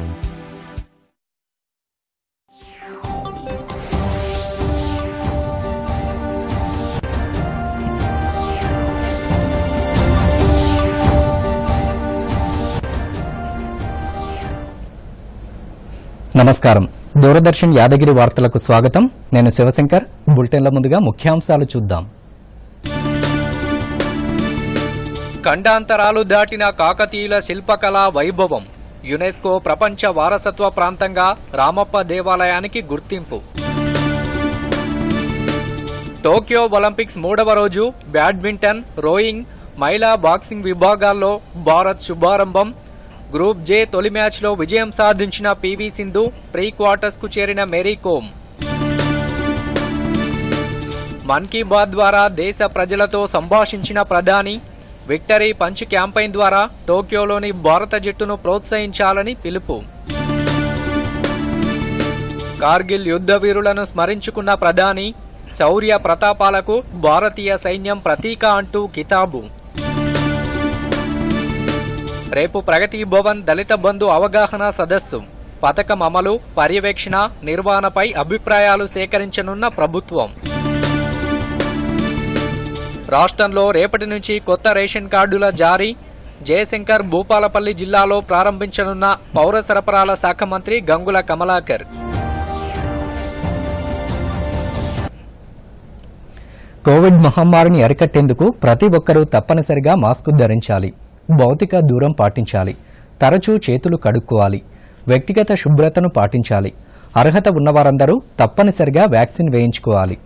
నమస్కారం దూరదర్శన్ యాదగిరి వార్తలకు స్వాగతం నేను శివశంకర్ బులెటిన్ల ముందుగా ముఖ్యాంశాలు చూద్దాం ఖండాంతరాలు దాటిన కాకతీయుల శిల్పకళా వైభవం యునెస్కో ప్రపంచ వారసత్వ ప్రాంతంగా రామప్ప దేవాలయానికి గుర్తింపు టోక్యో ఒలింపిక్స్ మూడవ రోజు బ్యాడ్మింటన్ రోయింగ్ మహిళా బాక్సింగ్ విభాగాల్లో భారత్ శుభారంభం గ్రూప్ జే తొలి మ్యాచ్లో విజయం సాధించిన పీవీ సింధు ప్రీ క్వార్టర్స్ కు చేరిన మేరీ కోమ్ మన్ కీ బాత్ ద్వారా దేశ ప్రజలతో సంభాషించిన ప్రధాని విక్టరీ పంచ్ క్యాంపెయిన్ ద్వారా టోక్యోలోని భారత జట్టును ప్రోత్సహించాలని పిలుపు కార్గిల్ యుద్ధ వీరులను స్మరించుకున్న ప్రధాని శౌర్య ప్రతాపాలకు భారతీయ సైన్యం ప్రతీక అంటూ కితాబు రేపు ప్రగతి భవన్ దళిత బంధు అవగాహన సదస్సు పథకం అమలు పర్యవేక్షణ నిర్వహణపై అభిప్రాయాలు సేకరించనున్న ప్రభుత్వం రాష్ట్రంలో రేపటి నుంచి కొత్త రేషన్ కార్డుల జారీ జయశంకర్ భూపాలపల్లి జిల్లాలో ప్రారంభించనున్న పౌర సరఫరాల శాఖ మంత్రి గంగుల కమలాకర్ కోవిడ్ మహమ్మారిని అరికట్టేందుకు ప్రతి ఒక్కరూ తప్పనిసరిగా మాస్క్ ధరించాలి భౌతిక దూరం పాటించాలి తరచూ చేతులు కడుక్కోవాలి వ్యక్తిగత శుభ్రతను పాటించాలి అర్హత ఉన్నవారందరూ తప్పనిసరిగా వ్యాక్సిన్ వేయించుకోవాలి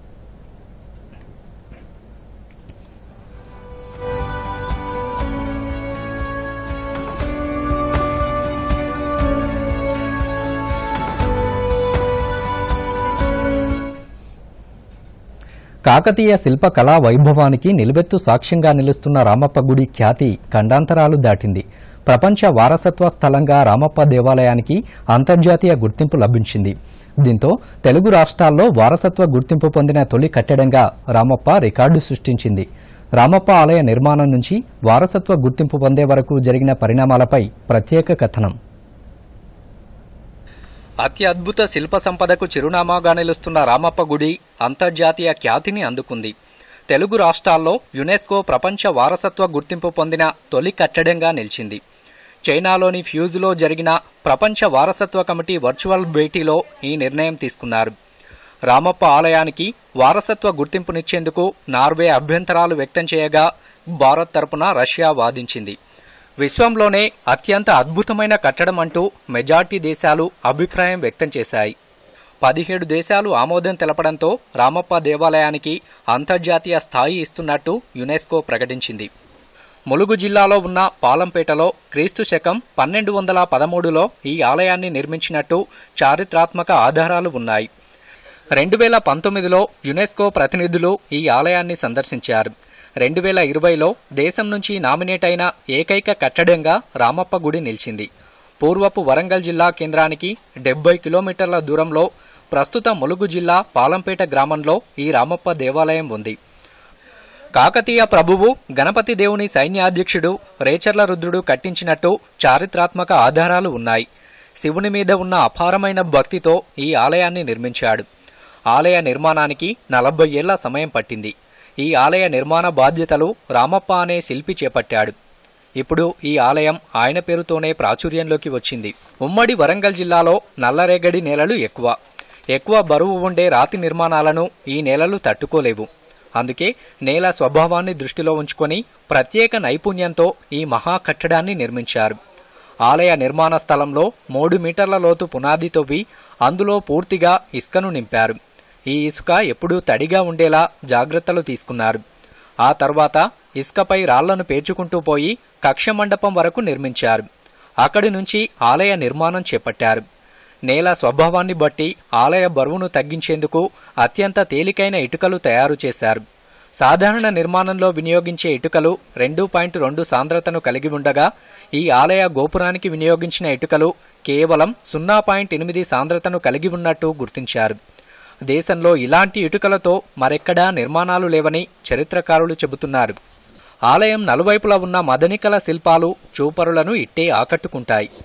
కాకతీయ శిల్ప కళా వైభవానికి నిలువెత్తు సాక్ష్యంగా నిలుస్తున్న రామప్ప గుడి ఖ్యాతి ఖండాంతరాలు దాటింది ప్రపంచ వారసత్వ స్థలంగా రామప్ప దేవాలయానికి అంతర్జాతీయ గుర్తింపు లభించింది దీంతో తెలుగు రాష్ట్రాల్లో వారసత్వ గుర్తింపు పొందిన తొలి కట్టడంగా రామప్ప రికార్డు సృష్టించింది రామప్ప ఆలయ నిర్మాణం నుంచి వారసత్వ గుర్తింపు పొందే వరకు జరిగిన పరిణామాలపై ప్రత్యేక కథనం అతి అద్భుత శిల్ప సంపదకు చిరునామాగా నిలుస్తున్న రామప్ప గుడి అంతర్జాతీయ ఖ్యాతిని అందుకుంది తెలుగు రాష్ట్రాల్లో యునెస్కో ప్రపంచ వారసత్వ గుర్తింపు పొందిన తొలి కట్టడంగా నిలిచింది చైనాలోని ఫ్యూజులో జరిగిన ప్రపంచ వారసత్వ కమిటీ వర్చువల్ భేటీలో ఈ నిర్ణయం తీసుకున్నారు రామప్ప ఆలయానికి వారసత్వ గుర్తింపునిచ్చేందుకు నార్వే అభ్యంతరాలు వ్యక్తం చేయగా భారత్ తరపున రష్యా వాదించింది విశ్వంలోనే అత్యంత అద్భుతమైన కట్టడం అంటూ మెజార్టీ దేశాలు అభిప్రాయం వ్యక్తం చేశాయి పదిహేడు దేశాలు ఆమోదం తెలపడంతో రామప్ప దేవాలయానికి అంతర్జాతీయ స్థాయి ఇస్తున్నట్టు యునెస్కో ప్రకటించింది ములుగు జిల్లాలో ఉన్న పాలంపేటలో క్రీస్తు శకం పన్నెండు వందల పదమూడులో ఈ ఆలయాన్ని నిర్మించినట్టు చారిత్రాత్మక ఆధారాలు ఉన్నాయి రెండు వేల పంతొమ్మిదిలో యునెస్కో ప్రతినిధులు ఈ ఆలయాన్ని సందర్శించారు రెండు వేల ఇరవైలో దేశం నుంచి నామినేట్ అయిన ఏకైక కట్టడంగా రామప్ప గుడి నిలిచింది పూర్వపు వరంగల్ జిల్లా కేంద్రానికి డెబ్బై కిలోమీటర్ల దూరంలో ప్రస్తుత ములుగు జిల్లా పాలంపేట గ్రామంలో ఈ రామప్ప దేవాలయం ఉంది కాకతీయ ప్రభువు గణపతి దేవుని సైన్యాధ్యక్షుడు రేచర్ల రుద్రుడు కట్టించినట్టు చారిత్రాత్మక ఆధారాలు ఉన్నాయి శివుని మీద ఉన్న అపారమైన భక్తితో ఈ ఆలయాన్ని నిర్మించాడు ఆలయ నిర్మాణానికి నలభై ఏళ్ల సమయం పట్టింది ఈ ఆలయ నిర్మాణ బాధ్యతలు రామప్ప అనే శిల్పి చేపట్టాడు ఇప్పుడు ఈ ఆలయం ఆయన పేరుతోనే ప్రాచుర్యంలోకి వచ్చింది ఉమ్మడి వరంగల్ జిల్లాలో నల్లరేగడి నేలలు ఎక్కువ ఎక్కువ బరువు ఉండే రాతి నిర్మాణాలను ఈ నేలలు తట్టుకోలేవు అందుకే నేల స్వభావాన్ని దృష్టిలో ఉంచుకొని ప్రత్యేక నైపుణ్యంతో ఈ మహా కట్టడాన్ని నిర్మించారు ఆలయ నిర్మాణ స్థలంలో మూడు మీటర్ల లోతు పునాది తవ్వి అందులో పూర్తిగా ఇసుకను నింపారు ఈ ఇసుక ఎప్పుడూ తడిగా ఉండేలా జాగ్రత్తలు తీసుకున్నారు ఆ తర్వాత ఇసుకపై రాళ్లను పేర్చుకుంటూ పోయి కక్ష మండపం వరకు నిర్మించారు అక్కడి నుంచి ఆలయ నిర్మాణం చేపట్టారు నేల స్వభావాన్ని బట్టి ఆలయ బరువును తగ్గించేందుకు అత్యంత తేలికైన ఇటుకలు తయారు చేశారు సాధారణ నిర్మాణంలో వినియోగించే ఇటుకలు రెండు పాయింట్ రెండు సాంద్రతను కలిగి ఉండగా ఈ ఆలయ గోపురానికి వినియోగించిన ఇటుకలు కేవలం సున్నా పాయింట్ ఎనిమిది సాంద్రతను కలిగి ఉన్నట్టు గుర్తించారు దేశంలో ఇలాంటి ఇటుకలతో మరెక్కడా నిర్మాణాలు లేవని చరిత్రకారులు చెబుతున్నారు ఆలయం నలువైపులా ఉన్న మదనికల శిల్పాలు చూపరులను ఇట్టే ఆకట్టుకుంటాయి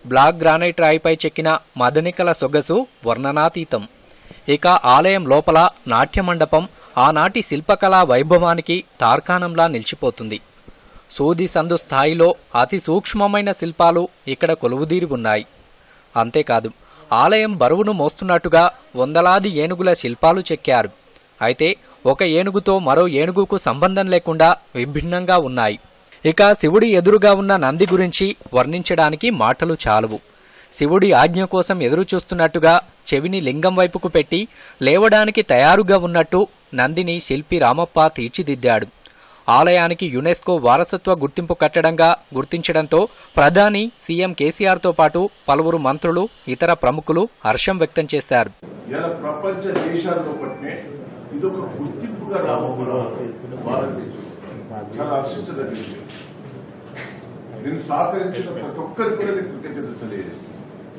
బ్లాక్ గ్రానైట్ రాయిపై చెక్కిన మదనికల సొగసు వర్ణనాతీతం ఇక ఆలయం లోపల నాట్య మండపం ఆనాటి శిల్పకళా వైభవానికి తార్కాణంలా నిలిచిపోతుంది సూది సందు స్థాయిలో అతి సూక్ష్మమైన శిల్పాలు ఇక్కడ కొలువుదీరి ఉన్నాయి అంతేకాదు ఆలయం బరువును మోస్తున్నట్టుగా వందలాది ఏనుగుల శిల్పాలు చెక్కారు అయితే ఒక ఏనుగుతో మరో ఏనుగుకు సంబంధం లేకుండా విభిన్నంగా ఉన్నాయి ఇక శివుడి ఎదురుగా ఉన్న నంది గురించి వర్ణించడానికి మాటలు చాలువు శివుడి ఆజ్ఞ కోసం ఎదురు చూస్తున్నట్టుగా చెవిని లింగం వైపుకు పెట్టి లేవడానికి తయారుగా ఉన్నట్టు నందిని శిల్పి రామప్ప తీర్చిదిద్దాడు ఆలయానికి యునెస్కో వారసత్వ గుర్తింపు కట్టడంగా గుర్తించడంతో ప్రధాని సీఎం కేసీఆర్తో పాటు పలువురు మంత్రులు ఇతర ప్రముఖులు హర్షం వ్యక్తం చేశారు ఇలా ప్రపంచ దేశాల్లో పట్టినే ఇదొక గుర్తింపుగా రాబోతున్నా భారతదేశం చాలా హర్షించదగ్గ విషయం నేను సహకరించిన ప్రతి ఒక్కరికి కూడా నేను కృతజ్ఞత తెలియజేస్తాను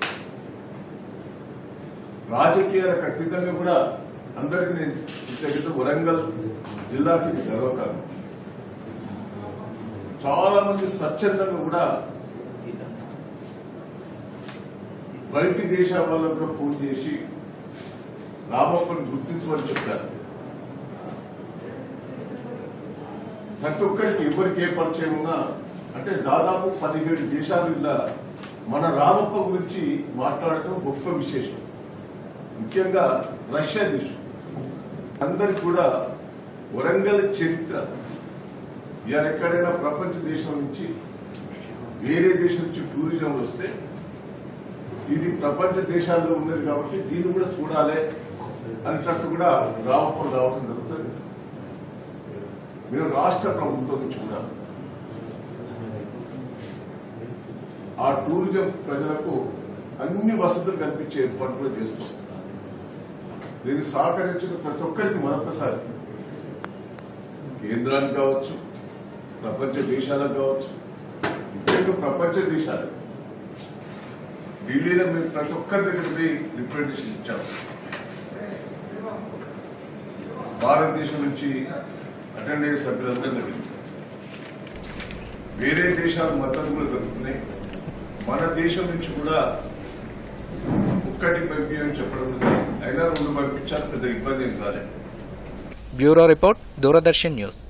రాజకీయాలకు అతీతంగా కూడా అందరికీ నేను కృతజ్ఞత వరంగల్ జిల్లాకి ఇది గర్వకారణం చాలా మంది స్వచ్ఛందంగా కూడా బయటి దేశాల వాళ్ళకు కూడా ఫోన్ చేసి రామప్పని గుర్తించమని చెప్పారు ప్రతి ఒక్కరికి ఎవరికి ఏ పరిచయం ఉన్నా అంటే దాదాపు పదిహేడు దేశాలు ఇలా మన రామప్ప గురించి మాట్లాడటం గొప్ప విశేషం ముఖ్యంగా రష్యా దేశం అందరికి కూడా వరంగల్ చరిత్ర ఇవాళ ఎక్కడైనా ప్రపంచ దేశం నుంచి వేరే దేశం నుంచి టూరిజం వస్తే ఇది ప్రపంచ దేశాల్లో ఉన్నది కాబట్టి దీన్ని కూడా చూడాలి అనేటట్టు కూడా రావటం రావటం జరుగుతుంది మేము రాష్ట్ర ప్రభుత్వం నుంచి కూడా ఆ టూరిజం ప్రజలకు అన్ని వసతులు కల్పించే ఏర్పాటు కూడా చేస్తాం దీన్ని సహకరించిన ప్రతి ఒక్కరికి మరొకసారి కేంద్రానికి కావచ్చు ప్రపంచ దేశాలకు కావచ్చు ముఖ్యంగా ప్రపంచ దేశాలు ఢిల్లీలో మేము ప్రతి ఒక్కరి దగ్గర పోయి రిప్రజెంటేషన్ ఇచ్చాము భారతదేశం నుంచి అటెండ్ అయ్యే సభ్యులందరూ జరిగింది వేరే దేశాల మద్దతు కూడా దొరుకుతున్నాయి మన దేశం నుంచి కూడా ఒక్కటి పంపించని చెప్పడం జరిగింది. అయినా రెండు పంపించాలి పెద్ద ఇబ్బంది ఏం కాలేదు బ్యూరో రిపోర్ట్ దూరదర్శన్ న్యూస్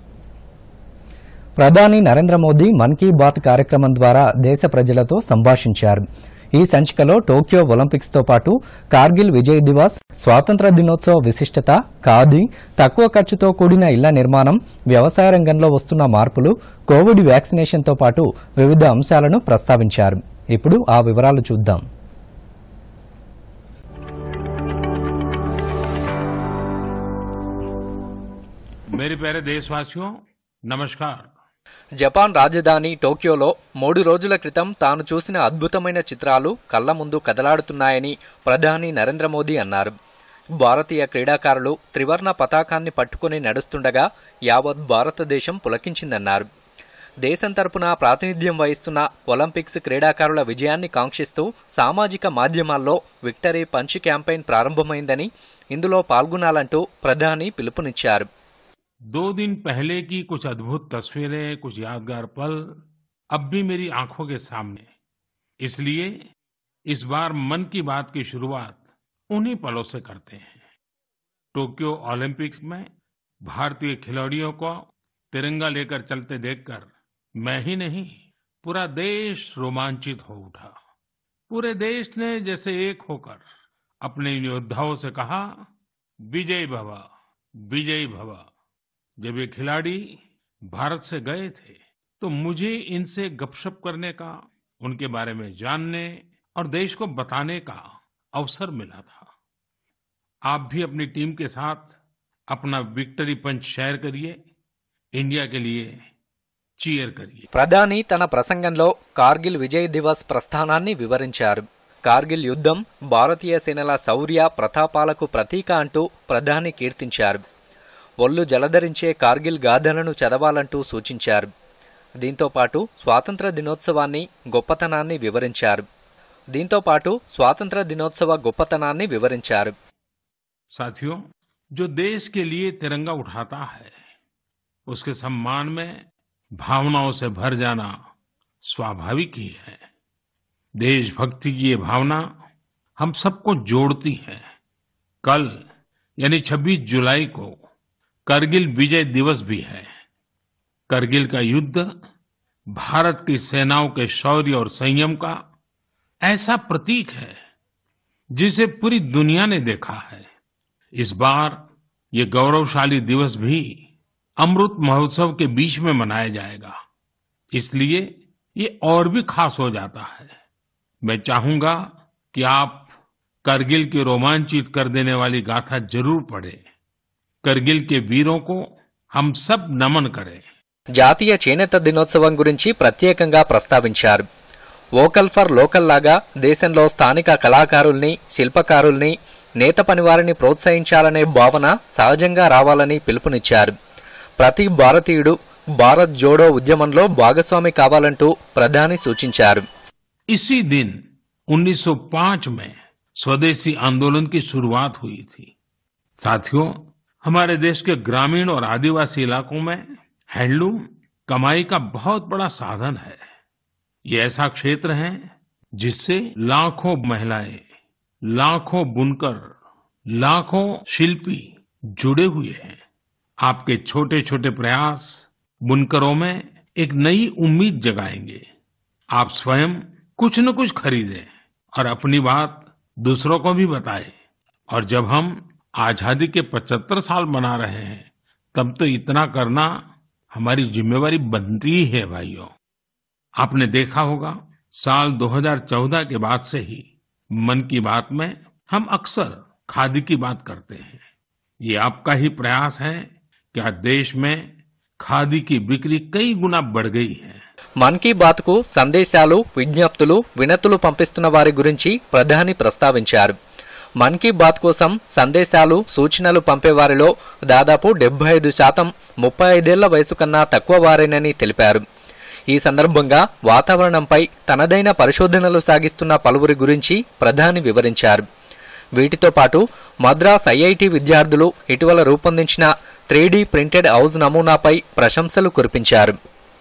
ప్రధాని నరేంద్ర మోదీ మన్ కీ బాత్ కార్యక్రమం ద్వారా దేశ ప్రజలతో సంభాషించారు ఈ సంచికలో టోక్యో ఒలింపిక్స్ తో పాటు కార్గిల్ విజయ్ దివాస్ స్వాతంత్ర దినోత్సవ విశిష్టత ఖాదీ తక్కువ ఖర్చుతో కూడిన ఇళ్ల నిర్మాణం వ్యవసాయ రంగంలో వస్తున్న మార్పులు కోవిడ్ వ్యాక్సినేషన్తో పాటు వివిధ అంశాలను ప్రస్తావించారు ఇప్పుడు ఆ వివరాలు చూద్దాం मेरे प्यारे देशवासियों नमस्कार జపాన్ రాజధాని టోక్యోలో మూడు రోజుల క్రితం తాను చూసిన అద్భుతమైన చిత్రాలు కళ్ల ముందు కదలాడుతున్నాయని ప్రధాని నరేంద్ర మోదీ అన్నారు భారతీయ క్రీడాకారులు త్రివర్ణ పతాకాన్ని పట్టుకుని నడుస్తుండగా యావత్ భారతదేశం పులకించిందన్నారు దేశం తరపున ప్రాతినిధ్యం వహిస్తున్న ఒలింపిక్స్ క్రీడాకారుల విజయాన్ని కాంక్షిస్తూ సామాజిక మాధ్యమాల్లో విక్టరీ పంచ్ క్యాంపెయిన్ ప్రారంభమైందని ఇందులో పాల్గొనాలంటూ ప్రధాని పిలుపునిచ్చారు दो दिन पहले की कुछ अद्भुत तस्वीरें कुछ यादगार पल अब भी मेरी आंखों के सामने इसलिए इस बार मन की बात की शुरुआत उन्हीं पलों से करते हैं टोक्यो ओलंपिक्स में भारतीय खिलाड़ियों को तिरंगा लेकर चलते देखकर मैं ही नहीं पूरा देश रोमांचित हो उठा पूरे देश ने जैसे एक होकर अपने इन योद्धाओं से कहा विजय भव विजयी भव जब ये खिलाड़ी भारत से गए थे तो मुझे इनसे गपशप करने का उनके बारे में जानने और देश को बताने का अवसर मिला था आप भी अपनी टीम के साथ अपना विक्ट्री पंच शेयर करिए इंडिया के लिए चीयर करिए ప్రధాని తన ప్రసంగంలో కార్గిల్ విజయ్ దివస్ ప్రస్థానాన్ని వివరించారు కార్గిల్ యుద్ధం భారతీయ సేనల శౌర్య ప్రతాపాలకు ప్రతీక అంటూ ప్రధాని కీర్తించారు ఒళ్ళు జలధరించే కార్గిల్ గాథలను చదవాలంటూ సూచించారు దీంతో పాటు స్వాతంత్ర దినోత్సవాన్ని గొప్పతనాన్ని వివరించారు దీంతో పాటు స్వాతంత్ర దినోత్సవ గొప్పతనాన్ని వివరించారు साथियों जो देश के लिए तिरंगा उठाता है उसके सम्मान में भावनाओं से भर जाना स्वाभाविक ही है देशभक्ति की ये भावना हम सबको जोड़ती है कल यानी 26 जुलाई को करगिल विजय दिवस भी है करगिल का युद्ध भारत की सेनाओं के शौर्य और संयम का ऐसा प्रतीक है जिसे पूरी दुनिया ने देखा है इस बार ये गौरवशाली दिवस भी अमृत महोत्सव के बीच में मनाया जाएगा इसलिए ये और भी खास हो जाता है मैं चाहूंगा कि आप करगिल की रोमांचित कर देने वाली गाथा जरूर पढ़ें करगिल के वीरों को हम सब नमन करें జాతీయ చేనేత దినోత్సవం గురించి ప్రత్యేకంగా ప్రస్తావించారు వోకల్ ఫర్ లోకల్ లాగా దేశంలో స్థానిక కళాకారుల్ని శిల్పకారుల్ని నేత పనివారిని ప్రోత్సహించాలనే భావన సహజంగా రావాలని పిలుపునిచ్చారు ప్రతి భారతీయుడు భారత్ జోడో ఉద్యమంలో భాగస్వామి కావాలంటూ ప్రధాని సూచించారు इसी दिन 1905 में स्वदेशी आंदोलन की शुरुआत हुई थी साथियों हमारे देश के ग्रामीण और आदिवासी इलाकों में हैंडलूम कमाई का बहुत बड़ा साधन है ये ऐसा क्षेत्र है जिससे लाखों महिलाएं लाखों बुनकर लाखों शिल्पी जुड़े हुए हैं आपके छोटे छोटे प्रयास बुनकरों में एक नई उम्मीद जगाएंगे आप स्वयं कुछ न कुछ खरीदें और अपनी बात दूसरों को भी बताएं और जब हम आजादी के 75 साल मना रहे हैं तब तो इतना करना हमारी जिम्मेवारी बनती ही है भाइयों आपने देखा होगा साल 2014 के बाद से ही मन की बात में हम अक्सर खादी की बात करते हैं ये आपका ही प्रयास है कि आज देश में खादी की बिक्री कई गुना बढ़ गई है మన్ కీ బాత్ కు సందేశాలు విజ్ఞప్తులు వినతులు పంపిస్తున్న వారి గురించి ప్రధాని ప్రస్తావించారు మన్ కీ బాత్ కోసం సందేశాలు సూచనలు పంపేవారిలో దాదాపు డెబ్బై ఐదు శాతం ముప్పై ఐదేళ్ల వయసు కన్నా తక్కువ వారేనని తెలిపారు ఈ సందర్భంగా వాతావరణంపై తనదైన పరిశోధనలు సాగిస్తున్న పలువురి గురించి ప్రధాని వివరించారు వీటితో పాటు మద్రాస్ ఐఐటి విద్యార్థులు ఇటీవల రూపొందించిన త్రీ ప్రింటెడ్ హౌస్ నమూనాపై ప్రశంసలు కురిపించారు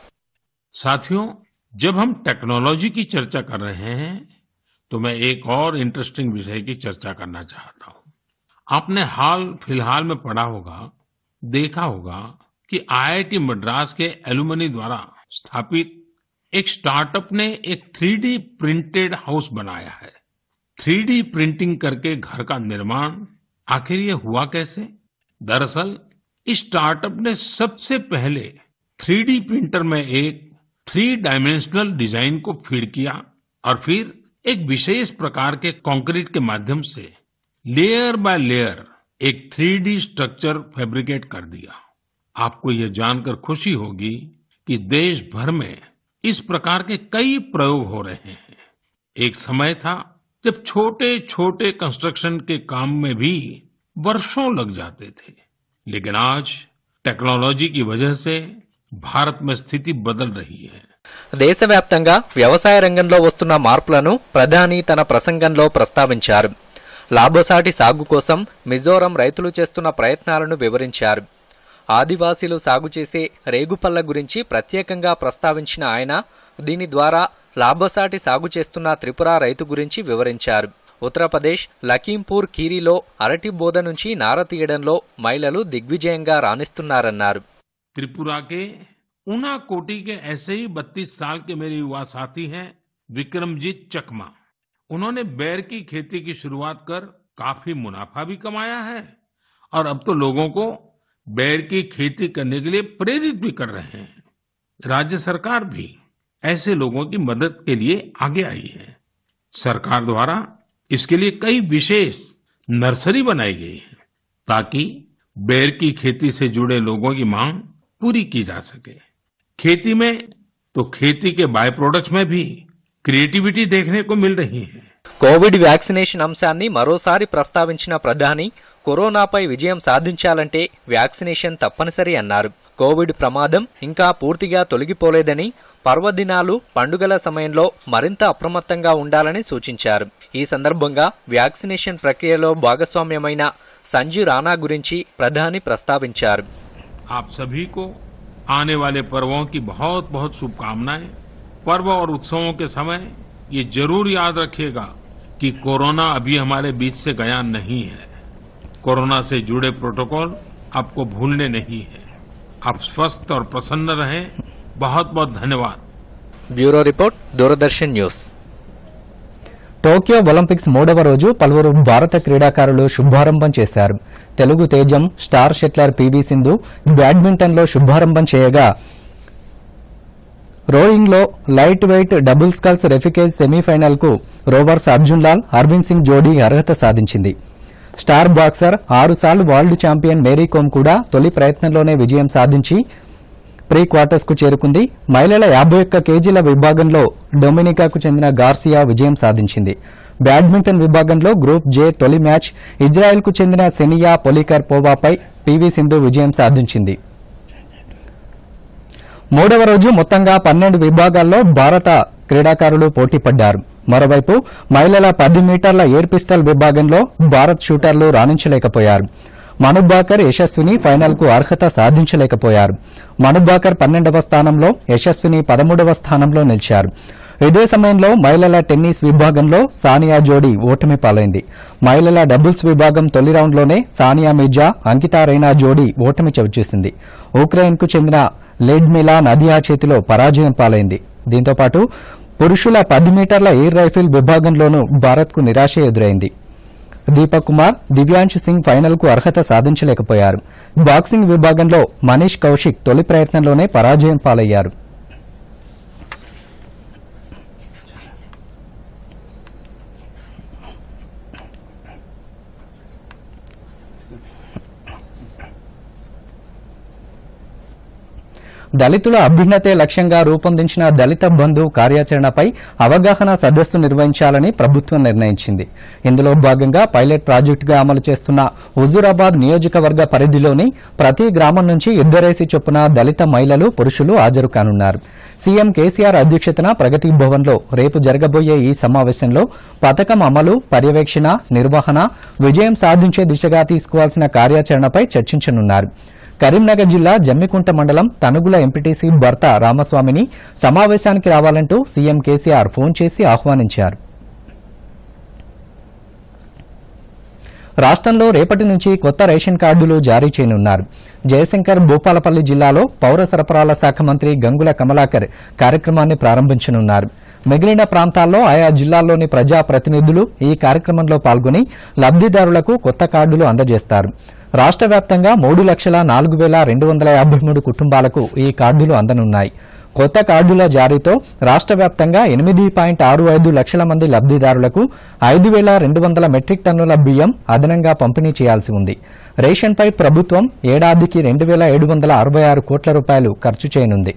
साथियों जब हम टेक्नोलॉजी की चर्चा कर रहे हैं तो मैं एक और इंटरेस्टिंग विषय की चर्चा करना चाहता हूं आपने हाल फिलहाल में पढ़ा होगा देखा होगा कि आईआईटी मद्रास के एलुमनी द्वारा स्थापित एक स्टार्टअप ने एक थ्री प्रिंटेड हाउस बनाया है थ्री प्रिंटिंग करके घर का निर्माण आखिर ये हुआ कैसे दरअसल इस स्टार्टअप ने सबसे पहले थ्री प्रिंटर में एक थ्री डायमेंशनल डिजाइन को फीड किया और फिर एक विशेष प्रकार के कंक्रीट के माध्यम से लेयर बाय लेयर एक थ्री स्ट्रक्चर फैब्रिकेट कर दिया आपको यह जानकर खुशी होगी कि देश भर में इस प्रकार के कई प्रयोग हो रहे हैं एक समय था जब छोटे छोटे कंस्ट्रक्शन के काम में भी वर्षों लग जाते थे लेकिन आज टेक्नोलॉजी की वजह से भारत में स्थिति बदल रही है దేశవ్యాప్తంగా వ్యవసాయ రంగంలో వస్తున్న మార్పులను ప్రధాని తన ప్రసంగంలో ప్రస్తావించారు లాభసాటి సాగు కోసం మిజోరం రైతులు చేస్తున్న ప్రయత్నాలను వివరించారు ఆదివాసీలు సాగు చేసే రేగుపళ్ల గురించి ప్రత్యేకంగా ప్రస్తావించిన ఆయన దీని ద్వారా లాభసాటి సాగు చేస్తున్న త్రిపుర రైతు గురించి వివరించారు ఉత్తరప్రదేశ్ లఖీంపూర్ కీరీలో అరటి బోధ నుంచి నార తీయడంలో మహిళలు దిగ్విజయంగా రాణిస్తున్నారన్నారు त्रिपुरा के ऊना कोटी के ऐसे ही 32 साल के मेरे युवा साथी हैं विक्रमजीत चकमा उन्होंने बैर की खेती की शुरुआत कर काफी मुनाफा भी कमाया है और अब तो लोगों को बैर की खेती करने के लिए प्रेरित भी कर रहे हैं राज्य सरकार भी ऐसे लोगों की मदद के लिए आगे आई है सरकार द्वारा इसके लिए कई विशेष नर्सरी बनाई गई है ताकि बेर की खेती से जुड़े लोगों की मांग पूरी की जा सके खेती में तो खेती के बाय प्रोडक्ट्स में भी क्रिएटिविटी देखने को मिल रही है కోవిడ్ వ్యాక్సినేషన్ అంశాన్ని మరోసారి ప్రస్తావించిన ప్రధాని కరోనాపై విజయం సాధించాలంటే వ్యాక్సినేషన్ తప్పనిసరి అన్నారు కోవిడ్ ప్రమాదం ఇంకా పూర్తిగా తొలగిపోలేదని పర్వదినాలు పండుగల సమయంలో మరింత అప్రమత్తంగా ఉండాలని సూచించారు ఈ సందర్భంగా వ్యాక్సినేషన్ ప్రక్రియలో భాగస్వామ్యమైన సంజు రాణా గురించి ప్రధాని ప్రస్తావించారు आप सभी को आने वाले पर्वों की बहुत बहुत शुभकामनाएं पर्व और उत्सवों के समय ये जरूर याद रखिएगा कि कोरोना अभी हमारे बीच से गया नहीं है कोरोना से जुड़े प्रोटोकॉल आपको भूलने नहीं है आप स्वस्थ और प्रसन्न रहें बहुत बहुत धन्यवाद bureau report Doordarshan news Tokyo Olympics మూడవ రోజు పలువురు భారత క్రీడాకారులు శుభారంభం చేశారు తెలుగు తేజం స్టార్ షెట్లర్ పీవీ సింధు బ్యాడ్మింటన్లో శుభారంభం చేయగా రోయింగ్లో lightweight double sculls repechage semifinal కు రోవర్స్ అర్జున్ లాల్ అరవింద్ సింగ్ జోడీ అర్హత సాధించింది స్టార్ బాక్సర్ ఆరుసార్లు వరల్డ్ ఛాంపియన్ మేరీ కోమ్ కూడా తొలి ప్రయత్నంలోనే విజయం సాధించి ప్రీ క్వార్టర్స్ కు చేరుకుంది మహిళల యాభై ఒక్క కేజీల విభాగంలో డొమినికాకు చెందిన గార్సియా విజయం సాధించింది బ్యాడ్మింటన్ విభాగంలో గ్రూప్ జే తొలి మ్యాచ్ ఇజ్రాయెల్ కు చెందిన సెనియా పొలికర్ పోవాపై పీవీ సింధు విజయం సాధించింది మూడవ రోజు మొత్తంగా పన్నెండు విభాగాల్లో భారత క్రీడాకారులు పోటీపడ్డారు మరోవైపు మహిళల పది మీటర్ల ఎయిర్ పిస్టల్ విభాగంలో భారత్ షూటర్లు రాణించలేకపోయారు మనుబాకర్ యశస్విని ఫైనల్ కు అర్హత సాధించలేకపోయారు మనుబాకర్ పన్నెండవ స్థానంలో యశస్విని పదమూడవ స్థానంలో నిలిచారు ఇదే సమయంలో మహిళల టెన్నిస్ విభాగంలో సానియా జోడీ ఓటమి పాలైంది మహిళల డబుల్స్ విభాగం తొలి రౌండ్లోనే సానియా మిర్జా అంకితా రైనా జోడీ ఓటమి చవిచూసింది ఉక్రెయిన్ కు చెందిన లెడ్మిలా నదియా చేతిలో పరాజయం పాలైంది దీంతో పాటు పురుషుల పది మీటర్ల ఎయిర్ రైఫిల్ విభాగంలోనూ భారత్కు నిరాశ ఎదురైంది దీపక్ కుమార్ దివ్యాంశ్ సింగ్ ఫైనల్ కు అర్హత సాధించలేకపోయారు బాక్సింగ్ విభాగంలో మనీష్ కౌశిక్ తొలి ప్రయత్నంలోనే పరాజయం పాలయ్యారు దళితుల అభ్యున్నతే లక్ష్యంగా రూపొందించిన దళిత బంధు కార్యాచరణపై అవగాహన సదస్సు నిర్వహించాలని ప్రభుత్వం నిర్ణయించింది ఇందులో భాగంగా పైలట్ ప్రాజెక్టుగా అమలు చేస్తున్న హుజూరాబాద్ నియోజకవర్గ పరిధిలోని ప్రతి గ్రామం నుంచి ఇద్దరేసి చొప్పున దళిత మహిళలు పురుషులు హాజరు కానున్నారు సీఎం కేసీఆర్ అధ్యక్షతన ప్రగతి భవన్లో రేపు జరగబోయే ఈ సమావేశంలో పథకం అమలు పర్యవేక్షణ నిర్వహణ విజయం సాధించే దిశగా తీసుకోవాల్సిన కార్యాచరణపై చర్చించనున్నారు కరీంనగర్ జిల్లా జమ్మికుంట మండలం తనుగుల ఎంపీటీసీ భర్త రామస్వామిని సమావేశానికి రావాలంటూ సీఎం కేసీఆర్ ఫోన్ చేసి ఆహ్వానించారు రాష్ట్రంలో రేపటి నుంచి కొత్త రేషన్ కార్డులు జారీ చేయనున్నారు జయశంకర్ భూపాలపల్లి జిల్లాలో పౌర సరఫరాల శాఖ మంత్రి గంగుల కమలాకర్ కార్యక్రమాన్ని ప్రారంభించనున్నారు మిగిలిన ప్రాంతాల్లో ఆయా జిల్లాల్లోని ప్రజా ప్రతినిధులు ఈ కార్యక్రమంలో పాల్గొని లబ్దిదారులకు కొత్త కార్డులు అందజేస్తారు రాష్ట్ర వ్యాప్తంగా మూడు లక్షల నాలుగు వేల రెండు వందల యాభై మూడు కుటుంబాలకు ఈ కార్డులు అందనున్నాయి కొత్త కార్డుల జారీతో రాష్ట్ర వ్యాప్తంగా ఎనిమిది పాయింట్ ఆరు ఐదు లక్షల మంది లబ్దిదారులకు ఐదు వేల రెండు వందల మెట్రిక్ టన్నుల బియ్యం అదనంగా పంపిణీ చేయాల్సి ఉంది రేషన్పై ప్రభుత్వం ఏడాదికి రెండు వేల ఏడు వందల అరవై ఆరు కోట్ల రూపాయలు ఖర్చు చేయనుంది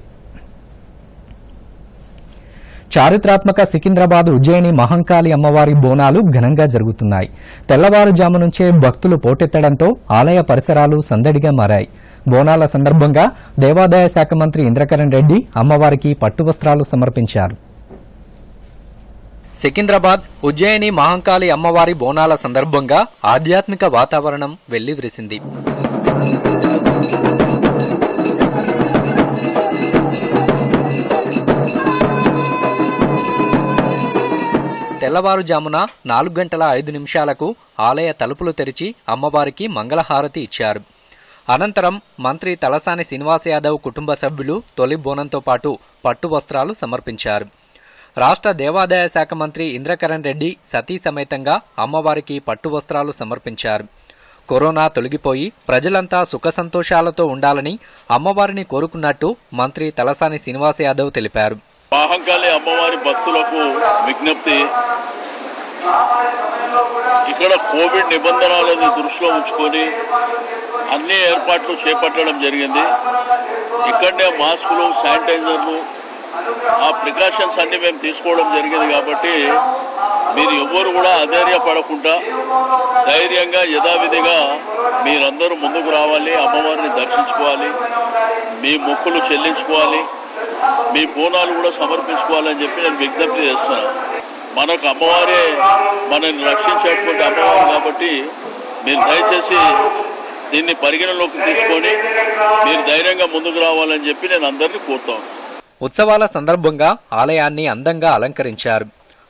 చారిత్రాత్మక సికింద్రాబాద్ ఉజ్జయిని మహంకాళి అమ్మవారి బోనాలు ఘనంగా జరుగుతున్నాయి తెల్లవారుజాము నుంచే భక్తులు పోటెత్తడంతో ఆలయ పరిసరాలు సందడిగా మారాయి బోనాల సందర్భంగా దేవాదాయ శాఖ మంత్రి ఇంద్రకరణ్ రెడ్డి అమ్మవారికి పట్టు వస్త్రాలు సమర్పించారు సికింద్రాబాద్ ఉజ్జయిని మహంకాళి అమ్మవారి బోనాల సందర్భంగా ఆధ్యాత్మిక వాతావరణం వెల్లివిరిసింది తెల్లవారుజామున నాలుగు గంటల ఐదు నిమిషాలకు ఆలయ తలుపులు తెరిచి అమ్మవారికి మంగళహారతి ఇచ్చారు అనంతరం మంత్రి తలసాని శ్రీనివాస్ యాదవ్ కుటుంబ సభ్యులు తొలి బోనంతో పాటు పట్టు వస్త్రాలు సమర్పించారు రాష్ట్ర దేవాదాయ శాఖ మంత్రి ఇంద్రకరణ్ రెడ్డి సతీ సమేతంగా అమ్మవారికి పట్టు వస్త్రాలు సమర్పించారు కరోనా తొలగిపోయి ప్రజలంతా సుఖ సంతోషాలతో ఉండాలని అమ్మవారిని కోరుకున్నట్టు మంత్రి తలసాని శ్రీనివాస్ యాదవ్ తెలిపారు మహంకాళి అమ్మవారి భక్తులకు విజ్ఞప్తి ఇక్కడ కోవిడ్ నిబంధనలను దృష్టిలో ఉంచుకొని అన్ని ఏర్పాట్లు చేపట్టడం జరిగింది ఇక్కడనే మాస్కులు శానిటైజర్లు ఆ ప్రికాషన్స్ అన్ని మేము తీసుకోవడం జరిగింది కాబట్టి మీరు ఎవ్వరు కూడా అధైర్యపడకుండా ధైర్యంగా యథావిధిగా మీరందరూ ముందుకు రావాలి అమ్మవారిని దర్శించుకోవాలి మీ మొక్కులు చెల్లించుకోవాలి మీ బోనాలు కూడా సమర్పించుకోవాలని చెప్పి నేను విజ్ఞప్తి చేస్తున్నాను మనకు అమ్మవారే మనల్ని రక్షించేటువంటి అమ్మవారు కాబట్టి మీరు దయచేసి దీన్ని పరిగణలోకి తీసుకొని మీరు ధైర్యంగా ముందుకు రావాలని చెప్పి నేను అందరినీ కోరుతాను ఉత్సవాల సందర్భంగా ఆలయాన్ని అందంగా అలంకరించారు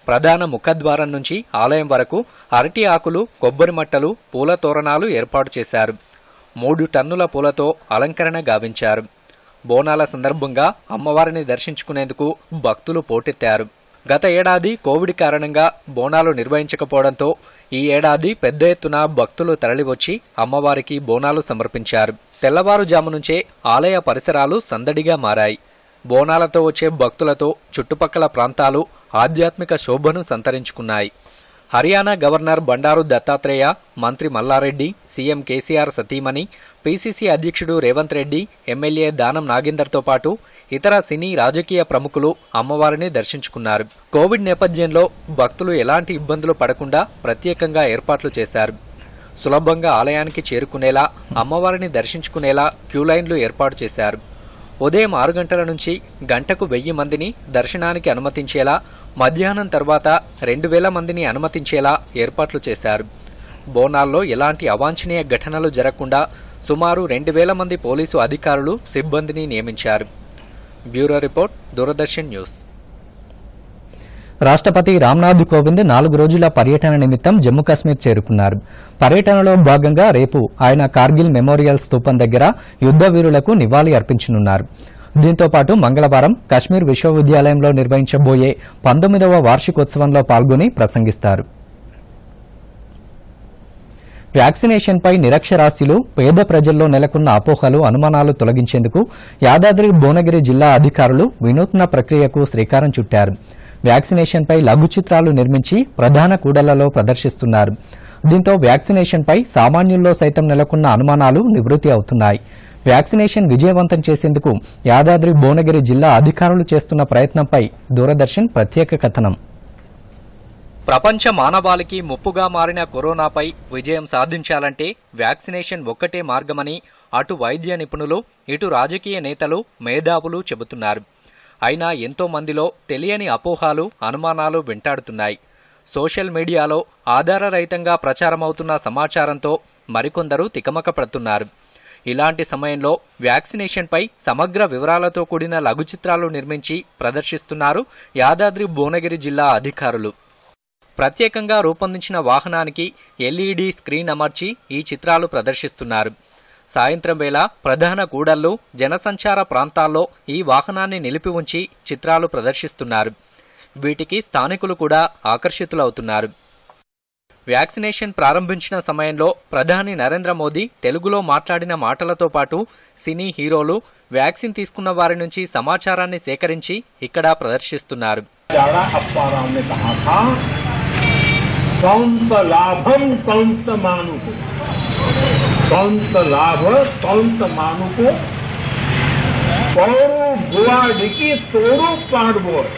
ప్రధాన ముఖద్వారం నుంచి ఆలయం వరకు అరటి ఆకులు కొబ్బరి మట్టలు పూల తోరణాలు ఏర్పాటు చేశారు మూడు టన్నుల పూలతో అలంకరణ గావించారు బోనాల సందర్భంగా అమ్మవారిని దర్శించుకునేందుకు భక్తులు పోటెత్తారు గత ఏడాది కోవిడ్ కారణంగా బోనాలు నిర్వహించకపోవడంతో ఈ ఏడాది పెద్ద ఎత్తున భక్తులు తరలివచ్చి అమ్మవారికి బోనాలు సమర్పించారు తెల్లవారుజాము నుంచే ఆలయ పరిసరాలు సందడిగా మారాయి బోనాలతో వచ్చే భక్తులతో చుట్టుపక్కల ప్రాంతాలు ఆధ్యాత్మిక శోభను సంతరించుకున్నాయి హర్యానా గవర్నర్ బండారు దత్తాత్రేయ మంత్రి మల్లారెడ్డి సీఎం కేసీఆర్ సతీమణి పీసీసీ అధ్యక్షుడు రేవంత్ రెడ్డి ఎమ్మెల్యే దానం నాగేందర్తో పాటు ఇతర సినీ రాజకీయ ప్రముఖులు అమ్మవారిని దర్శించుకున్నారు కోవిడ్ నేపథ్యంలో భక్తులు ఎలాంటి ఇబ్బందులు పడకుండా ప్రత్యేకంగా ఏర్పాట్లు చేశారు సులభంగా ఆలయానికి చేరుకునేలా అమ్మవారిని దర్శించుకునేలా క్యూలైన్లు ఏర్పాటు చేశారు ఉదయం ఆరు గంటల నుంచి గంటకు వెయ్యి మందిని దర్శనానికి అనుమతించేలా మధ్యాహ్నం తర్వాత రెండు వేల మందిని అనుమతించేలా ఏర్పాట్లు చేశారు బోనాల్లో ఎలాంటి అవాంఛనీయ ఘటనలు జరగకుండా సుమారు రెండు వేల మంది పోలీసు అధికారులు సిబ్బందిని నియమించారు బ్యూరో రిపోర్ట్ దూరదర్శన్ న్యూస్ రాష్ట్రపతి రామ్నాథ్ కోవింద్ నాలుగు రోజుల పర్యటన నిమిత్తం జమ్మూ కాశ్మీర్ చేరుకున్నారు పర్యటనలో భాగంగా రేపు ఆయన కార్గిల్ మెమోరియల్ స్తూపం దగ్గర యుద్ద వీరులకు నివాళి అర్పించనున్నారు దీంతో పాటు మంగళవారం కశ్మీర్ విశ్వవిద్యాలయంలో నిర్వహించబోయే పంతొమ్మిదవ వార్షికోత్సవంలో పాల్గొని ప్రసంగిస్తారు వ్యాక్సినేషన్పై నిరక్షరాస్యులు పేద ప్రజల్లో నెలకొన్న అపోహలు అనుమానాలు తొలగించేందుకు యాదాద్రి భువనగిరి జిల్లా అధికారులు వినూత్న ప్రక్రియకు శ్రీకారం చుట్టారు వ్యాక్సినేషన్పై లఘు చిత్రాలు నిర్మించి ప్రధాన కూడళ్లలో ప్రదర్శిస్తున్నారు దీంతో వ్యాక్సినేషన్పై సామాన్యుల్లో సైతం నెలకొన్న అనుమానాలు నివృత్తి అవుతున్నాయి వ్యాక్సినేషన్ విజయవంతం చేసేందుకు యాదాద్రి భువనగిరి జిల్లా అధికారులు చేస్తున్న ప్రయత్నంపై దూరదర్శన్ ప్రత్యేక కథనం ప్రపంచ మానవాళికి ముప్పుగా మారిన కరోనాపై విజయం సాధించాలంటే వ్యాక్సినేషన్ ఒక్కటే మార్గమని అటు వైద్య నిపుణులు ఇటు రాజకీయ నేతలు మేధావులు చెబుతున్నారు అయినా ఎంతో మందిలో తెలియని అపోహాలు అనుమానాలు వెంటాడుతున్నాయి సోషల్ మీడియాలో ఆధారరహితంగా ప్రచారమవుతున్న సమాచారంతో మరికొందరు తికమక పడుతున్నారు ఇలాంటి సమయంలో వ్యాక్సినేషన్పై సమగ్ర వివరాలతో కూడిన లఘు చిత్రాలు నిర్మించి ప్రదర్శిస్తున్నారు యాదాద్రి భువనగిరి జిల్లా అధికారులు ప్రత్యేకంగా రూపొందించిన వాహనానికి ఎల్ఈడి స్క్రీన్ అమర్చి ఈ చిత్రాలు ప్రదర్శిస్తున్నారు సాయంత్రం వేళ ప్రధాన కూడళ్లు జనసంచార ప్రాంతాల్లో ఈ వాహనాన్ని నిలిపి ఉంచి చిత్రాలు ప్రదర్శిస్తున్నారు వీటికి స్థానికులు కూడా ఆకర్షితులవుతున్నారు వ్యాక్సినేషన్ ప్రారంభించిన సమయంలో ప్రధాని నరేంద్ర మోదీ తెలుగులో మాట్లాడిన మాటలతో పాటు సినీ హీరోలు వ్యాక్సిన్ తీసుకున్న వారి నుంచి సమాచారాన్ని సేకరించి ఇక్కడ ప్రదర్శిస్తున్నారు चारा अप्पाराव ने कहा था कौंत लाभम कौंत मानु को कौंत लाभ कौंत मानु को पौरू गुवाडिकी तोरू पाडबोर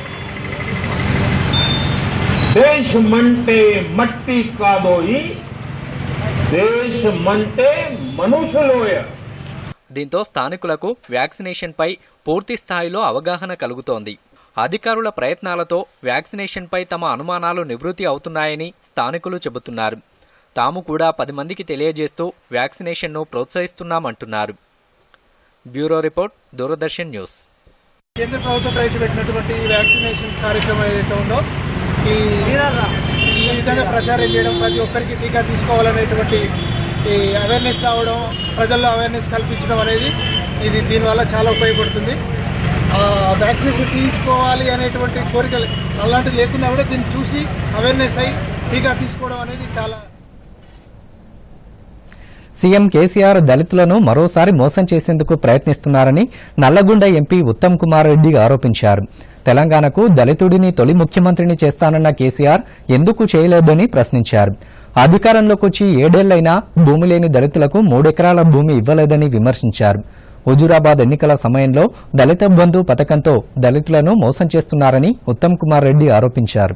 देश मंटे मट्टी कादोई देश मंटे మనుషులోయ దీంతో స్థానికులకు వ్యాక్సినేషన్పై పూర్తి స్థాయిలో అవగాహన కలుగుతోంది అధికారుల ప్రయత్నాలతో వ్యాక్సినేషన్పై తమ అనుమానాలు నివృత్తి అవుతున్నాయని స్థానికులు చెబుతున్నారు తాము కూడా పది మందికి తెలియజేస్తూ వ్యాక్సినేషన్ను ప్రోత్సహిస్తున్నామంటున్నారు బ్యూరో రిపోర్ట్ దూరదర్శన్ న్యూస్ కేంద్ర ప్రభుత్వం ప్రవేశపెట్టినటువంటి ఈ వ్యాక్సినేషన్ కార్యక్రమం ఏదైతే ఉందో ఈ ఈ విధంగా ప్రచారం చేయడం ప్రతి ఒక్కరికి టీకా తీసుకోవాలనేటువంటి ఈ అవేర్నెస్ రావడం ప్రజల్లో అవేర్నెస్ కల్పించడం అనేది ఇది దీనివల్ల చాలా ఉపయోగపడుతుంది ఆ, వ్యాక్సినేషన్ తీయించుకోవాలి అనేటువంటి కోరికలు అలాంటివి లేకున్నా కూడా దీన్ని చూసి అవేర్నెస్ అయ్యి టీకా తీసుకోవడం అనేది చాలా సీఎం కేసీఆర్ దళితులను మరోసారి మోసం చేసేందుకు ప్రయత్నిస్తున్నారని నల్లగొండ ఎంపీ ఉత్తమ్ కుమార్ రెడ్డి ఆరోపించారు తెలంగాణకు దళితుడిని తొలి ముఖ్యమంత్రిని చేస్తానన్న కేసీఆర్ ఎందుకు చేయలేదని ప్రశ్నించారు అధికారంలోకి వచ్చి ఏడేళ్లైనా భూమి లేని దళితులకు మూడెకరాల భూమి ఇవ్వలేదని విమర్శించారు హుజూరాబాద్ ఎన్నికల సమయంలో దళిత బంధు పథకంతో దళితులను మోసం చేస్తున్నారని ఉత్తమ్ కుమార్ రెడ్డి ఆరోపించారు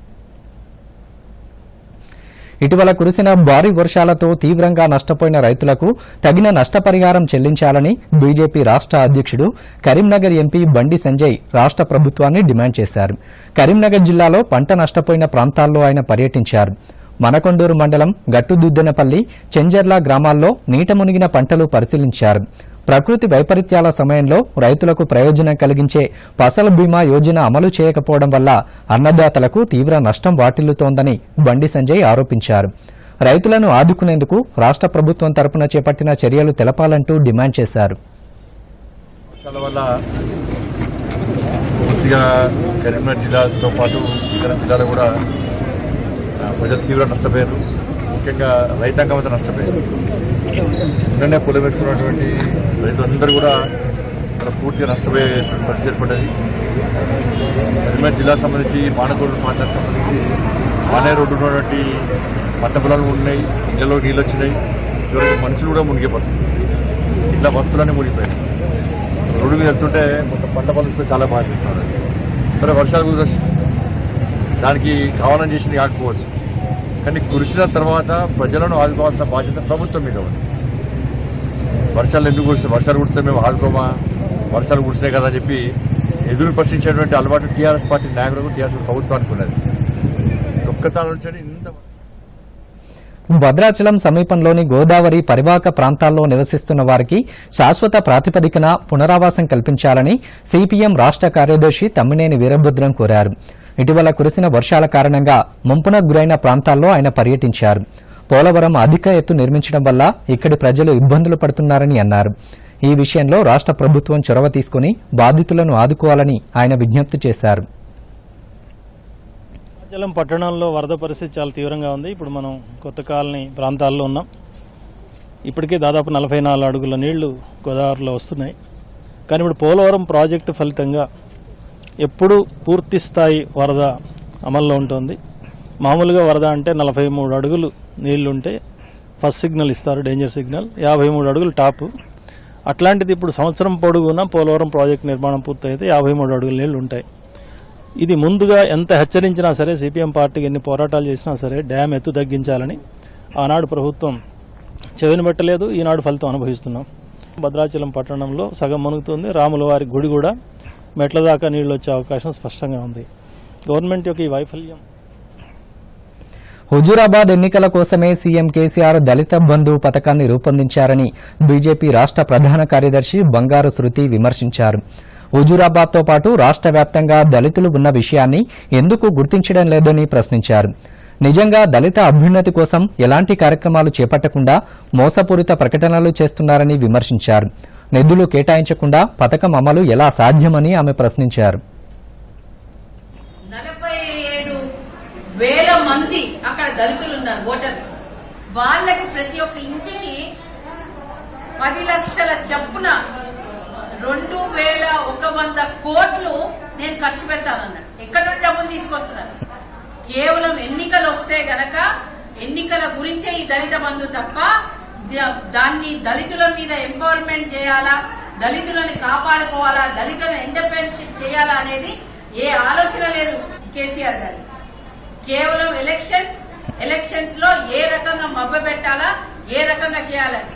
ఇటీవల కురిసిన భారీ వర్షాలతో తీవ్రంగా నష్టపోయిన రైతులకు తగిన నష్టపరిహారం చెల్లించాలని బీజేపీ రాష్ట అధ్యక్షుడు కరీంనగర్ ఎంపీ బండి సంజయ్ రాష్ట ప్రభుత్వాన్ని డిమాండ్ చేశారు కరీంనగర్ జిల్లాలో పంట నష్టపోయిన ప్రాంతాల్లో ఆయన పర్యటించారు మనకొండూరు మండలం గట్టుదుద్దెనపల్లి చెంజర్ల గ్రామాల్లో నీట మునిగిన పంటలు పరిశీలించారు ప్రకృతి వైపరీత్యాల సమయంలో రైతులకు ప్రయోజనం కలిగించే ఫసల్ బీమా యోజన అమలు చేయకపోవడం వల్ల అన్నదాతలకు తీవ్ర నష్టం వాటిల్లుతోందని బండి సంజయ్ ఆరోపించారు రైతులను ఆదుకునేందుకు రాష్ట్ర ప్రభుత్వం తరపున చేపట్టిన చర్యలు తెలపాలంటూ డిమాండ్ చేశారు వర్షాల వల్ల పూర్తిగా కరీంనగర్ జిల్లాతో పాటు ఇతర జిల్లాలు కూడా ఆ, ప్రజలు తీవ్ర నష్టపోయారు ముఖ్యంగా రైతాంగం అంతా నష్టపోయారు నిన్ననే పొలం వేసుకున్నటువంటి రైతులందరూ కూడా ఇక్కడ పూర్తిగా నష్టపోయే పరిస్థితి ఏర్పడ్డది కరీంనగర్ జిల్లాకు సంబంధించి మానకూరు ప్రాంతానికి సంబంధించి మానే రోడ్డు ఉన్నటువంటి పంట పొలాలు ఉన్నాయి ఇళ్లలో నీళ్ళు వచ్చినాయి చివరికి మనుషులు కూడా మునిగే పరిస్థితి ఇట్లా వస్తువులన్నీ మునిగిపోయాయి రోడ్డు మీద వెళ్తుంటే మొత్తం పంట పొలాలు చాలా బాగా చేస్తున్నారు సరే వర్షాలు కురవచ్చు దానికి కావాలని చేసింది కాకపోవచ్చు కానీ కురిసిన తర్వాత ప్రజలను ఆదుకోవాల్సిన బాధ్యత ప్రభుత్వం మీద ఉంది వర్షాలు ఎందుకు కురుస్తాయి వర్షాలు కురిస్తే మేము ఆదుకోమా వర్షాలు కురిసినాయి కదా అని చెప్పి ఎదురు ప్రశ్నించేటువంటి అలవాటు టీఆర్ఎస్ పార్టీ నాయకులకు టీఆర్ఎస్ ప్రభుత్వానికి ఉన్నది ఒక్కతాల నుంచి ఇంత భద్రాచలం సమీపంలోని గోదావరి పరివాహక ప్రాంతాల్లో నివసిస్తున్న వారికి శాశ్వత ప్రాతిపదికన పునరావాసం కల్పించాలని సిపిఎం రాష్ట్ర కార్యదర్శి తమ్మినేని వీరభద్రం కోరారు ఇటీవల కురిసిన వర్షాల కారణంగా ముంపున గురైన ప్రాంతాల్లో ఆయన పర్యటించారు పోలవరం అధిక ఎత్తు నిర్మించడం వల్ల ఇక్కడి ప్రజలు ఇబ్బందులు పడుతున్నారని అన్నారు ఈ విషయంలో రాష్ట్ర ప్రభుత్వం చొరవ తీసుకుని బాధితులను ఆదుకోవాలని ఆయన విజ్ఞప్తి చేశారు భద్రాచలం పట్టణంలో వరద పరిస్థితి చాలా తీవ్రంగా ఉంది ఇప్పుడు మనం కొత్త కాలనీ ప్రాంతాల్లో ఉన్నాం ఇప్పటికే దాదాపు నలభై నాలుగు అడుగుల నీళ్లు గోదావరిలో వస్తున్నాయి కానీ ఇప్పుడు పోలవరం ప్రాజెక్టు ఫలితంగా ఎప్పుడు పూర్తి స్థాయి వరద అమల్లో ఉంటుంది మామూలుగా వరద అంటే నలభై మూడు అడుగులు నీళ్లుంటే ఫస్ట్ సిగ్నల్ ఇస్తారు డేంజర్ సిగ్నల్ యాభై మూడు అడుగులు టాప్ అట్లాంటిది ఇప్పుడు సంవత్సరం పొడుగునా పోలవరం ప్రాజెక్టు నిర్మాణం పూర్తయితే యాభై మూడు అడుగుల నీళ్లు ఉంటాయి ఇది ముందుగా ఎంత హెచ్చరించినా సరే సిపిఎం పార్టీకి ఎన్ని పోరాటాలు చేసినా సరే డ్యామ్ ఎత్తు తగ్గించాలని ఆనాడు ప్రభుత్వం చెవిని పెట్టలేదు ఈనాడు ఫలితం అనుభవిస్తున్నాం భద్రాచలం పట్టణంలో సగం మునుగుతుంది రాముల వారి గుడి కూడా మెట్ల దాకా నీళ్లు వచ్చే అవకాశం స్పష్టంగా ఉంది గవర్నమెంట్ యొక్క ఈ వైఫల్యం హుజూరాబాద్ ఎన్నికల కోసమే సీఎం కేసీఆర్ దళిత బంధు పథకాన్ని రూపొందించారని బీజేపీ రాష్ట్ర ప్రధాన కార్యదర్శి బంగారు శృతి విమర్శించారు హుజూరాబాద్తో పాటు రాష్ట్ర వ్యాప్తంగా దళితులు ఉన్న విషయాన్ని ఎందుకు గుర్తించడం లేదని ప్రశ్నించారు నిజంగా దళిత అభ్యున్నతి కోసం ఎలాంటి కార్యక్రమాలు చేపట్టకుండా మోసపూరిత ప్రకటనలు చేస్తున్నారని విమర్శించారు నిధులు కేటాయించకుండా పథకం అమలు ఎలా సాధ్యమని ఆమె ప్రశ్నించారు నలభై ఏడు వేల మంది అక్కడ దళితులు ఉన్నారు ఓటర్లు వాళ్ళకి ప్రతి ఒక్క ఇంటికి పది లక్షల చప్పున రెండు వేల ఒక వంద కోట్లు నేను ఖర్చు పెడతానన్నాడు ఎక్కడి నుండి డబ్బులు తీసుకొస్తున్నారు కేవలం ఎన్నికలు వస్తే గనక ఎన్నికల గురించే ఈ దళిత బంధు తప్ప ద- దాన్ని దళితుల మీద ఎంపవర్మెంట్ చేయాలా దళితులని కాపాడుకోవాలా దళితులను ఇండిపెండెన్షిప్ చేయాలా అనేది ఏ ఆలోచన లేదు కేసీఆర్ గారి కేవలం ఎలక్షన్స్ ఎలక్షన్స్ లో ఏ రకంగా మభ్య పెట్టాలా ఏ రకంగా చేయాలని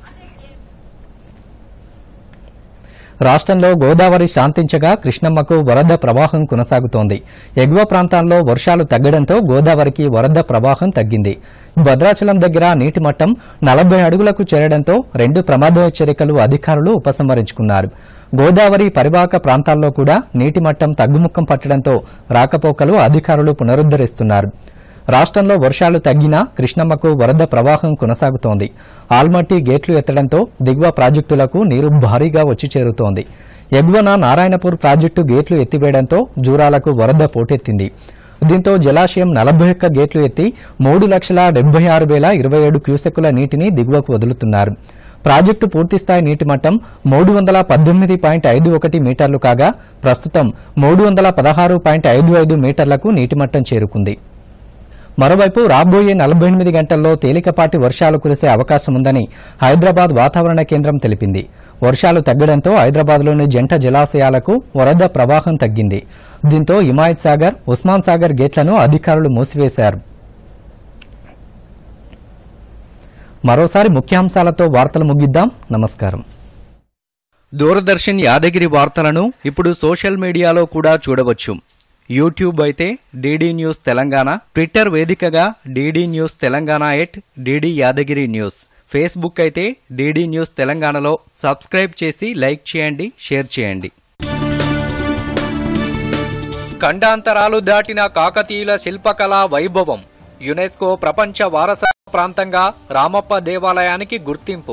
రాష్ట్రంలో గోదావరి శాంతించగా కృష్ణమ్మకు వరద ప్రవాహం కొనసాగుతోంది ఎగువ ప్రాంతాల్లో వర్షాలు తగ్గడంతో గోదావరికి వరద ప్రవాహం తగ్గింది భద్రాచలం దగ్గర నీటి మట్టం నలభై అడుగులకు చేరడంతో రెండు ప్రమాద హెచ్చరికలు అధికారులు ఉపసంహరించుకున్నారు గోదావరి పరివాహక ప్రాంతాల్లో కూడా నీటి మట్టం తగ్గుముఖం పట్టడంతో రాకపోకలు అధికారులు పునరుద్దరిస్తున్నారు రాష్ట్రంలో వర్షాలు తగ్గినా కృష్ణమ్మకు వరద ప్రవాహం కొనసాగుతోంది ఆల్మట్టి గేట్లు ఎత్తడంతో దిగువ ప్రాజెక్టులకు నీరు భారీగా వచ్చి చేరుతోంది ఎగువన నారాయణపూర్ ప్రాజెక్టు గేట్లు ఎత్తివేయడంతో జూరాలకు వరద పోటెత్తింది దీంతో జలాశయం నలభై ఒక్క గేట్లు ఎత్తి మూడు లక్షల డెబ్బై ఆరు వేల ఇరవై ఏడు క్యూసెక్కుల నీటిని దిగువకు వదులుతున్నారు ప్రాజెక్టు పూర్తిస్థాయి నీటి మట్టం మూడు వందల పద్దెనిమిది పాయింట్ ఐదు ఒకటి మీటర్లు కాగా ప్రస్తుతం మూడు వందల పదహారు పాయింట్ ఐదు ఐదు మీటర్లకు నీటి మట్టం చేరుకుంది మరోవైపు రాబోయే నలభై ఎనిమిది గంటల్లో తేలికపాటి వర్షాలు కురిసే అవకాశం ఉందని హైదరాబాద్ వాతావరణ కేంద్రం తెలిపింది వర్షాలు తగ్గడంతో హైదరాబాద్లోని జంట జలాశయాలకు వరద ప్రవాహం తగ్గింది దీంతో హిమాయత్ సాగర్ ఉస్మాన్ సాగర్ గేట్లను అధికారులు మూసివేశారు మరోసారి ముఖ్యాంశాలతో వార్తలు ముగిద్దాం నమస్కారం దూరదర్శన్ యాదగిరి వార్తలను ఇప్పుడు సోషల్ మీడియాలో కూడా చూడవచ్చు యూట్యూబ్ అయితే డీడీ న్యూస్ తెలంగాణ ట్విట్టర్ వేదికగా DD news Telangana at DD Yadagiri news Facebook అయితే డీడీ న్యూస్ తెలంగాణలో సబ్స్క్రైబ్ చేసి లైక్ చేయండి షేర్ చేయండి ఖండాంతరాలు దాటిన కాకతీయుల శిల్పకళా వైభవం యునెస్కో ప్రపంచ వారసత్వ ప్రాంతంగా రామప్ప దేవాలయానికి గుర్తింపు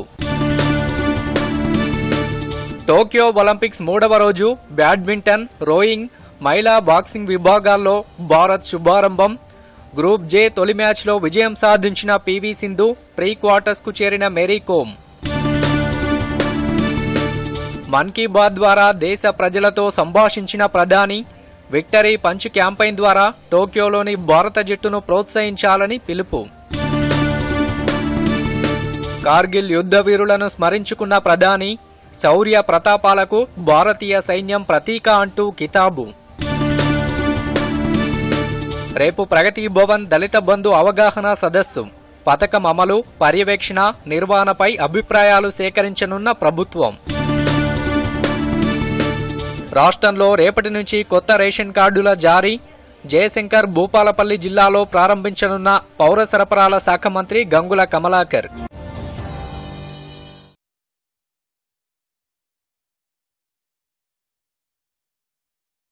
టోక్యో ఒలింపిక్స్ మూడవ రోజు బ్యాడ్మింటన్ రోయింగ్ మహిళా బాక్సింగ్ విభాగాల్లో భారత్ శుభారంభం గ్రూప్ జే తొలి మ్యాచ్లో విజయం సాధించిన పీవీ సింధు ప్రీ క్వార్టర్స్ కు చేరిన మేరీ కోమ్ మన్ కీ బాత్ ద్వారా దేశ ప్రజలతో సంభాషించిన ప్రధాని విక్టరీ పంచ్ క్యాంపెయిన్ ద్వారా టోక్యోలోని భారత జట్టును ప్రోత్సహించాలని పిలుపు కార్గిల్ యుద్ధ వీరులను స్మరించుకున్న ప్రధాని శౌర్య ప్రతాపాలకు భారతీయ సైన్యం ప్రతీక అంటూ కితాబు రేపు ప్రగతి భవన్ దళిత బంధు అవగాహన సదస్సు పథకం అమలు పర్యవేక్షణ నిర్వహణపై అభిప్రాయాలు సేకరించనున్న ప్రభుత్వం రాష్ట్రంలో రేపటి నుంచి కొత్త రేషన్ కార్డుల జారీ జయశంకర్ భూపాలపల్లి జిల్లాలో ప్రారంభించనున్న పౌర సరఫరాల శాఖ మంత్రి గంగుల కమలాకర్